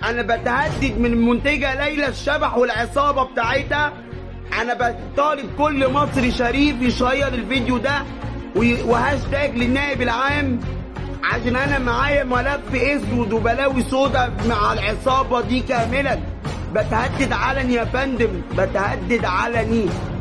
انا بتهدد من المنتجه ليلى الشبح والعصابه بتاعتها انا بطالب كل مصري شريف يشير الفيديو ده وي- وهاشتاج للنائب العام عشان انا معايا ملف اسود وبلاوي سودا مع العصابه دي كاملا بتهدد علني يا فندم بتهدد علني